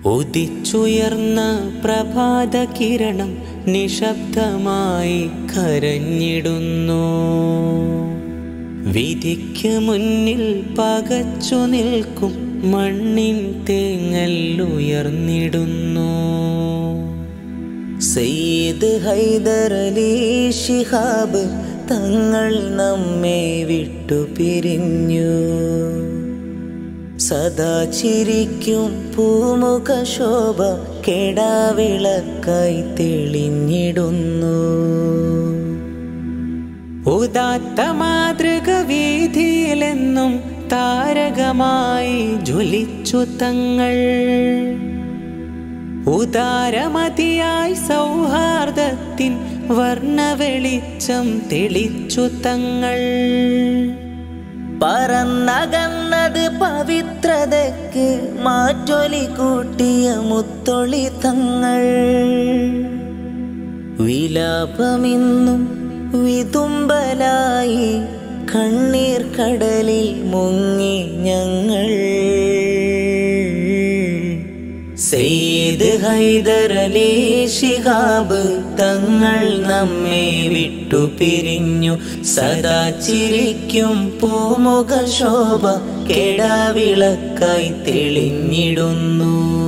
ഉദിച്ചുയർന്ന പ്രഭാത കിരണം നിശബ്ദമായി കരഞ്ഞിടുന്നു വിധിക്ക് മുന്നിൽ പകച്ചു നിൽക്കും മണ്ണിൻ തേങ്ങൽ ഉയർന്നിടുന്നു സയ്യിദ് ഹൈദരലി ശിഹാബ് തങ്ങൾ നമ്മെ വിട്ടു പിരിഞ്ഞു സദാ ചിരിക്കും പൂമുഖ ശോഭ കെടാവിളക്കായി തെളിഞ്ഞിടുന്നു ഉദാത്ത മാതൃക വീതിയിലെന്നും താരകമായി ജ്വലിച്ചു തങ്ങൾ ഉദാരമതിയായി സൗഹാർദ്ദത്തിൻ വർണ്ണവെളിച്ചം തെളിച്ചു തങ്ങൾ പറന്നകന്നത് പവിത്രതയ്ക്ക് മാറ്റൊലി കൂട്ടിയ മുത്തൊളി തങ്ങൾ വിലാപമിന്നും വിതുമ്പലായി കണ്ണീർ കടലിൽ മുങ്ങി ഞങ്ങൾ സെയ്ദ് ഹൈദരലി ശിഹാബ് തങ്ങൾ നമ്മെ വിട്ടു പിരിഞ്ഞു സദാ ചിരിക്കും പൂമുഖ ശോഭ കെടാവിളക്കായി തെളിഞ്ഞിടുന്നു